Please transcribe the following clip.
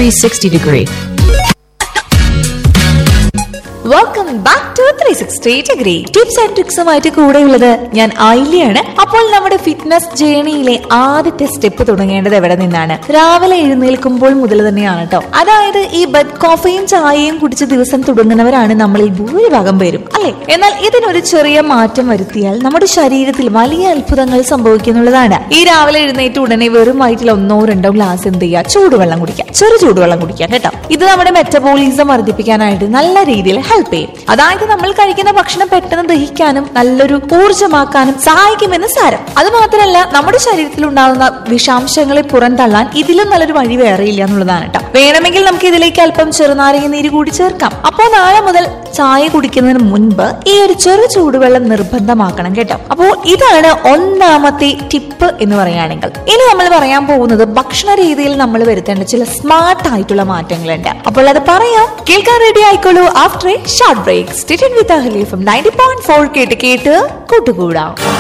360 degree. Welcome back to three sixty degree tips and ട്രിക്സുമായിട്ട് കൂടെയുള്ളത് ഞാൻ ആയില്യാണ് അപ്പോൾ നമ്മുടെ ഫിറ്റ്നസ് ജേണിയിലെ ആദ്യത്തെ സ്റ്റെപ്പ് തുടങ്ങേണ്ടത് എവിടെ നിന്നാണ് രാവിലെ എഴുന്നേൽക്കുമ്പോൾ മുതൽ തന്നെയാണ് കേട്ടോ അതായത് ഈ ബെഡ് കോഫിയും ചായയും കുടിച്ച് ദിവസം തുടങ്ങുന്നവരാണ് നമ്മളിൽ ഭൂരിഭാഗം പേരും അല്ലെ എന്നാൽ ഇതിനൊരു ചെറിയ മാറ്റം വരുത്തിയാൽ നമ്മുടെ ശരീരത്തിൽ വലിയ അത്ഭുതങ്ങൾ സംഭവിക്കുന്നുള്ളതാണ് ഈ രാവിലെ എഴുന്നേറ്റ് ഉടനെ വെറും വയറ്റിൽ ഒന്നോ രണ്ടോ ഗ്ലാസ് എന്ത് ചെയ്യുക ചൂടുവെള്ളം കുടിക്കാം ചെറു ചൂടുവെള്ളം കുടിക്കാം കേട്ടോ ഇത് നമ്മുടെ മെറ്റബോളിസം വർദ്ധിപ്പിക്കാനായിട്ട് നല്ല രീതിയിൽ ഹെൽപ്പ് ചെയ്യും അതായത് നമ്മൾ കഴിക്കുന്ന ഭക്ഷണം പെട്ടെന്ന് ദഹിക്കാനും നല്ലൊരു ഊർജ്ജമാക്കാനും സഹായിക്കുമെന്ന് സാരം അത് മാത്രമല്ല നമ്മുടെ ശരീരത്തിൽ ഉണ്ടാകുന്ന വിഷാംശങ്ങളെ പുറന്തള്ളാൻ ഇതിലും നല്ലൊരു വഴി വേറെയില്ല എന്നുള്ളതാണ് കേട്ടോ വേണമെങ്കിൽ നമുക്ക് ഇതിലേക്ക് അല്പം ചെറുനാരങ്ങ നീര് കൂടി ചേർക്കാം അപ്പോൾ നാളെ മുതൽ ചായ കുടിക്കുന്നതിന് മുൻപ് ഈ ഒരു ചെറു ചൂടുവെള്ളം നിർബന്ധമാക്കണം കേട്ടോ അപ്പോൾ ഇതാണ് ഒന്നാമത്തെ ടിപ്പ് എന്ന് പറയുകയാണെങ്കിൽ ഇനി നമ്മൾ പറയാൻ പോകുന്നത് ഭക്ഷണ രീതിയിൽ നമ്മൾ വരുത്തേണ്ട ചില സ്മാർട്ട് ആയിട്ടുള്ള മാറ്റങ്ങളുണ്ട് അപ്പോൾ അത് പറയാം കേൾക്കാൻ റെഡി ആയിക്കോളൂ after a short break state with Ahli from ninety point four കേട്ട് കേട്ട് കൂട്ടുകൂടാം